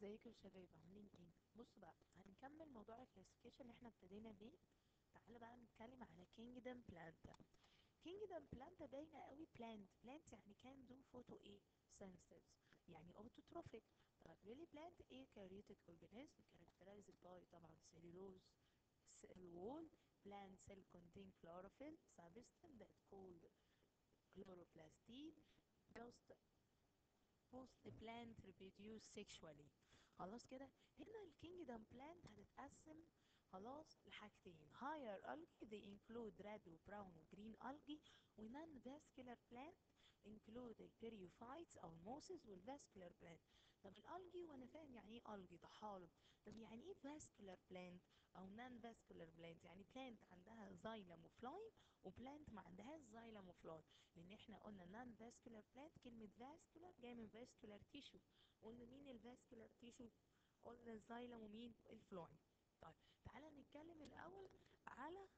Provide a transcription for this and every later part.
ازيكم يا شباب عاملين ايه بصوا بقى هنكمل موضوع الكلاسيفيكيشن اللي احنا ابتدينا بيه تعالى بقى نتكلم على كينجدم بلانتا كينجدم بلانتا باينه قوي بلانت بلانت يعني كان دو فوتو ايه سينثيز يعني اوتوتروفيك طيب really plant eukaryotic organism characterized by طبعا cellulose cell wall plant cell contain chlorophyll substance that called chloroplastin just post the plant reproduce sexually خلاص كده هنا الكينجدم بلانت هتتقسم خلاص لحاجتين higher algae they include red و brown و green algae و non vascular plant include البيريوفايتس او الموسز والفاسكولار بلانت طب الالجي وانا فاهم يعني ايه الجي طحالب طب يعني ايه فاسكولار بلانت او نان فاسكولار بلانت يعني بلانت عندها زايلم وفلايم وبلانت ما عندهاش زايلم وفلايم لان احنا قلنا نان فاسكولار بلانت كلمه فاسكولار جايه من فاسكولار تيشو قلنا مين الفاسكولار تيشو قلنا الزايلم ومين الفلايم طيب تعالى نتكلم الاول على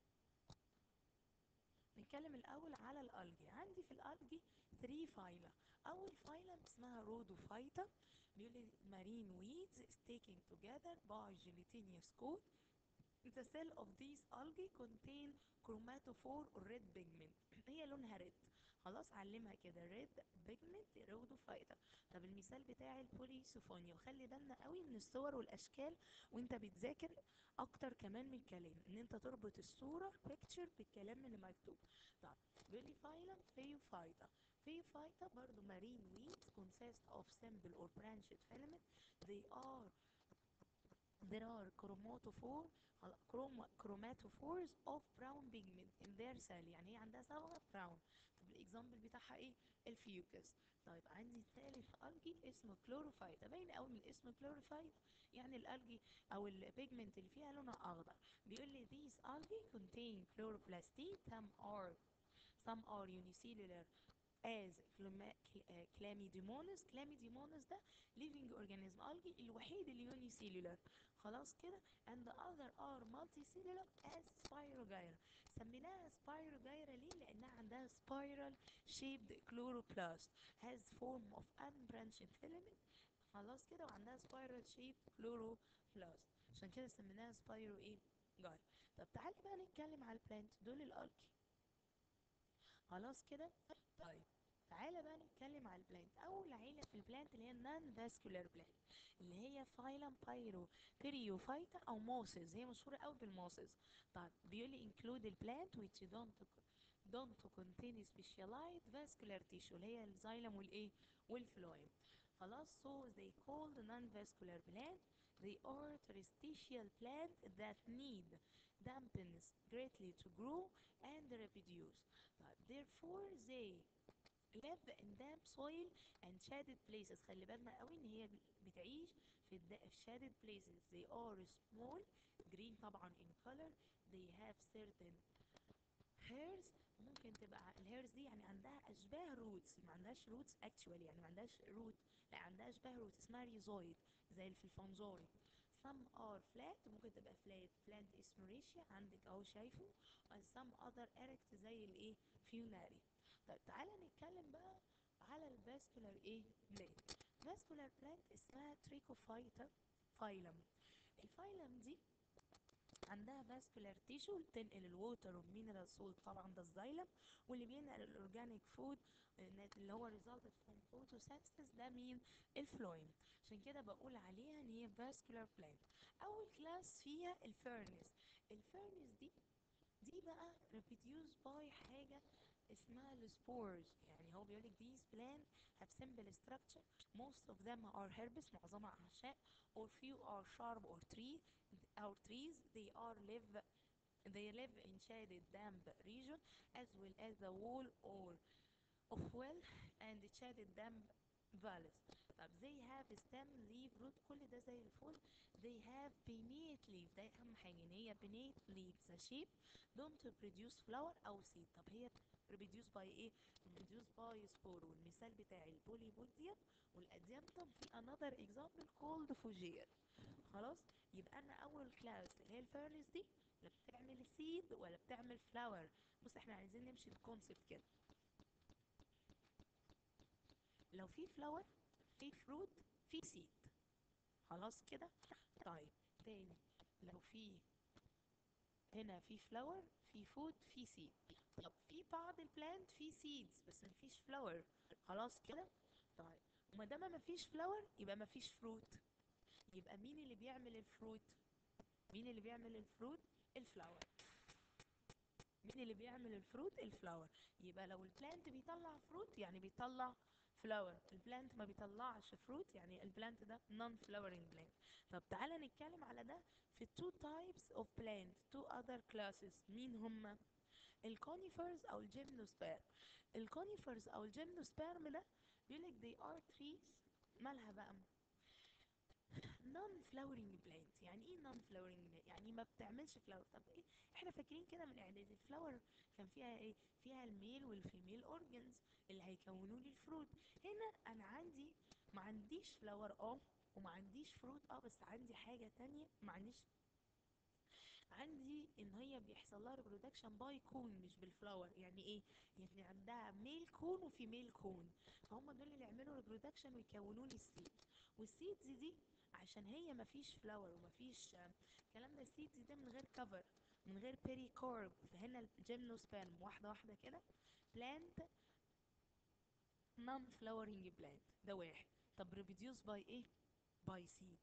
نتكلم الاول على الالجي عندي في الالجي 3 فايلا اول فايلا اسمها رودوفايتا بيقول لي marine weeds sticking together by gelatinous coat the cell of these algae contain chromatophore or red pigment هي لونها ريد خلاص علمها كده ريد بيجمنت رودوفايتا طب المثال بتاع البوليسوفونيا وخلي بالنا قوي من الصور والاشكال وانت بتذاكر اكتر كمان من الكلام ان انت تربط الصوره بيكتشر بالكلام اللي مكتوب طب بيقول لي فايلم فيوفايتا فيوفايتا برضو marine weeds consist of simple or branched filament they are there are chromatophore chroma, chromatophores of brown pigment in their cell يعني هي عندها صبغه براون طب الاكزامبل بتاعها ايه الفيوكس طيب عندي ثالث الجي اسمه كلوروفايتا باين قوي من اسم كلوروفايتا يعني الالجي او البيجمنت اللي فيها لونها اخضر بيقول لي these algae contain chloroplastin some are some are unicellular as كلاميديمونس كلاميديمونس ده living organism algae الوحيد اللي يونيسيلولار خلاص كده and the other are multicellular as spirogyra سميناها spirogyra ليه لانها عندها spiral shaped chloroplast has form of unbranched filament خلاص كده وعندها spiral shaped chloroplast عشان كده سميناها سبايرو ايه جايرا طب تعالي بقى نتكلم على البلانت دول الالجي خلاص كده طيب تعالى بقى نتكلم على البلانت اول عيله في البلانت اللي هي النان فاسكولار بلانت اللي هي فايلم بايرو بيريوفايتا او موسز هي مشهوره قوي بالموسز طيب بيقول لي include البلانت which don't don't contain specialized vascular tissue اللي هي الزايلم والايه والفلويم خلاص so they called non-vascular plant they are terrestrial plant that need dampness greatly to grow and reproduce طيب therefore they live in damp soil and shaded places خلي بالنا قوي ان هي بتعيش في shaded places they are small green طبعا in color they have certain hairs ممكن تبقى الهيرز دي يعني عندها اشباه روتس ما عندهاش روتس اكشوالي يعني ما عندهاش روت لا عندها اشباه روت اسمها ريزويد زي اللي في الفنزوري some are flat ممكن تبقى flat plant اسمه ريشيا عندك اهو شايفه and some other erect زي الايه فيوناري طيب تعالى نتكلم بقى على الفاسكولار ايه بلانت فاسكولار بلانت اسمها تريكوفايتا فايلم الفايلم دي عندها فاسكولار تيشو تنقل الووتر والمينرال سولت طبعا ده الزايلم واللي بينقل الاورجانيك فود اللي هو ريزلت فروم فوتوسينثيسيس ده مين الفلويم عشان كده بقول عليها ان هي فاسكولار بلانت اول كلاس فيها الفيرنس الفيرنس دي دي بقى reproduced by حاجة اسمها السبورز يعني هو بيقول لك these plants have simple structure most of them are herbs معظمها أعشاب or few are shrub or tree or trees they are live they live in shaded damp region as well as the wall or of well and shaded damp valleys طب they have stem leaf root كل ده زي الفل they have pinnate leaf ده أهم حاجة إن هي pinnate leaf the shape don't produce flower أو seed طب هي reproduce by ايه reproduce by spore والمثال بتاعي البوليبوديوم والاديانتم في another example called فوجير خلاص يبقى انا اول كلاس اللي هي الفيرنس دي لا بتعمل سيد ولا بتعمل فلاور بص احنا عايزين نمشي بكونسبت كده لو في فلاور في فروت في سيد خلاص كده طيب تاني لو في هنا في فلاور في فود في سيد طب في بعض البلانت في سيدز بس مفيش فلاور خلاص كده طيب وما دام مفيش فلاور يبقى مفيش فروت يبقى مين اللي بيعمل الفروت مين اللي بيعمل الفروت الفلاور مين اللي بيعمل الفروت الفلاور يبقى لو البلانت بيطلع فروت يعني بيطلع فلاور البلانت ما بيطلعش فروت يعني البلانت ده non flowering plant طب تعالى نتكلم على ده في two types of plant two other classes مين هما الكونيفرز او الجيمنوسبيرم الكونيفرز او الجيمنوسبيرم ده بيقولك they are trees مالها بقى non flowering plant يعني ايه non flowering plant يعني ما بتعملش فلاور طب ايه احنا فاكرين كده من اعدادي الفلاور كان فيها ايه فيها الميل والفيميل اورجنز اللي هيكونوا لي الفروت هنا انا عندي ما عنديش فلاور اه وما عنديش فروت اه بس عندي حاجة تانية ما عنديش عندي ان هي بيحصل لها ريبرودكشن باي كون مش بالفلاور يعني ايه يعني عندها ميل كون وفيميل كون فهم دول اللي يعملوا ريبرودكشن ويكونوا لي السيد والسيدز دي عشان هي مفيش فلاور ومفيش آه، الكلام ده السيدز ده من غير كفر من غير بيري كورب فهنا الجيمنوسبيرم واحده واحده كده بلانت non flowering plant ده واحد طب reproduce by ايه by seed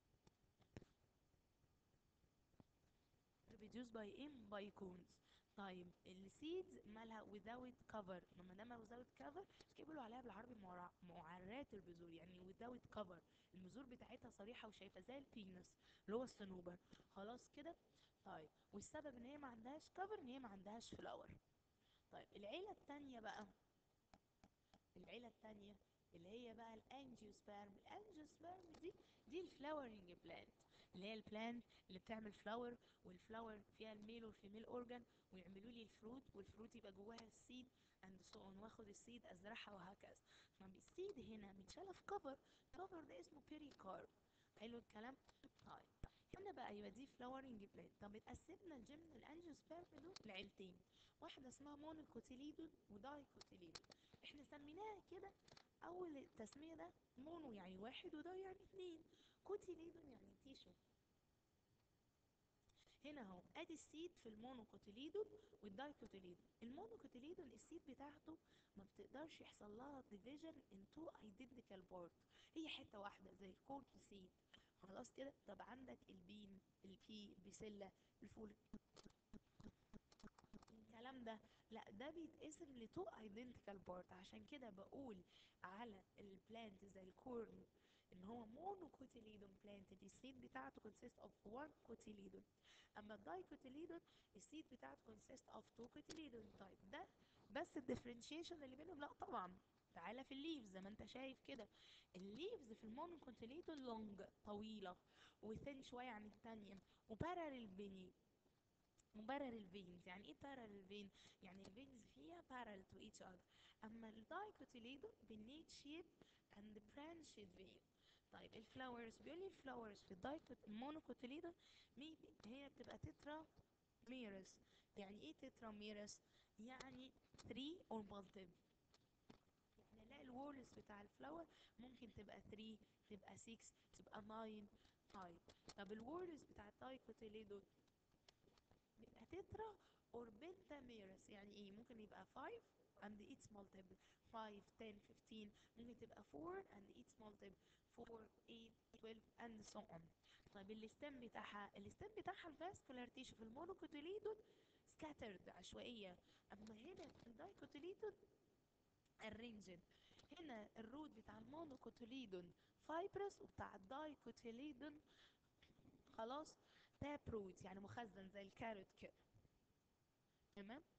reproduce by ايه by cones طيب السيدز مالها without cover لما دام without cover كده بيقولوا عليها بالعربي معر- معرات البذور يعني without cover البذور بتاعتها صريحة وشايفة زي البينس اللي هو الصنوبر خلاص كده طيب والسبب ان هي ما عندهاش كفر ان هي ما عندهاش فلاور طيب العيلة التانية بقى العيلة التانية اللي هي بقى الانجيوسبيرم الانجيوسبيرم دي دي الفلاورنج بلانت اللي هي البلانت اللي بتعمل فلاور والفلاور فيها الميل والفيميل اورجان ويعملوا لي الفروت والفروت يبقى جواها السيد اند سو اون واخد السيد ازرعها وهكذا فالسيد هنا متشاله في كفر كفر ده اسمه بيري كارب حلو الكلام طيب هنا بقى يبقى دي فلاورنج بلانت طب اتقسمنا الجيم الانجيوسبيرم دول لعيلتين واحده اسمها مونوكوتيليدون ودايكوتيليدون احنا سميناها كده اول التسميه ده مونو يعني واحد وده يعني اتنين كوتيليدون يعني تيشو هنا اهو ادي السيد في المونوكوتيليدون والدايكوتيليدون المونوكوتيليدون السيد بتاعته ما بتقدرش يحصل لها division in two identical parts هي حته واحده زي الكورن سيد خلاص كده طب عندك البين البي البسله الفول الكلام ده لا ده بيتقسم لتو ايدنتيكال بارت عشان كده بقول على البلانت زي الكورن ان هو مونوكوتيليدون بلانت دي السيد بتاعته consist of one cotyledon اما الدايكوتيليدون السيد بتاعته consist of two cotyledon طيب ده بس الديفرنشيشن اللي بينهم لا طبعا تعالى في الليفز زي ما انت شايف كده الليفز في المونوكوتيليدون لونج طويله وثين شويه عن التانية وبارل بيني وبارل فينز يعني ايه بارل فين يعني الفينز فيها parallel to each other اما الدايكوتيليدون بالنيت شيب and branched vein طيب الفلاورز بيقول لي الفلاورز في الدايكوت المونوكوتيليدون ميبي هي بتبقى تترا ميرس يعني ايه تترا ميرس يعني 3 or multiple يعني نلاقي الوولز بتاع الفلاور ممكن تبقى 3 تبقى 6 تبقى 9 طيب طب الوولز بتاع الدايكوتيليدون بيبقى تترا اور بنتاميرس يعني ايه ممكن يبقى 5 and its multiple 5 10 15 ممكن تبقى 4 and its multiple 4 8 12 and so on طيب الستام بتاعها الستام بتاعها الفاسكولار تيشو في المونوكوتيليدون scattered عشوائية اما هنا في الدايكوتيليدون arranged هنا الروت بتاع المونوكوتيليدون fibrous وبتاع الدايكوتيليدون خلاص تاب روت يعني مخزن زي الكاروت كده تمام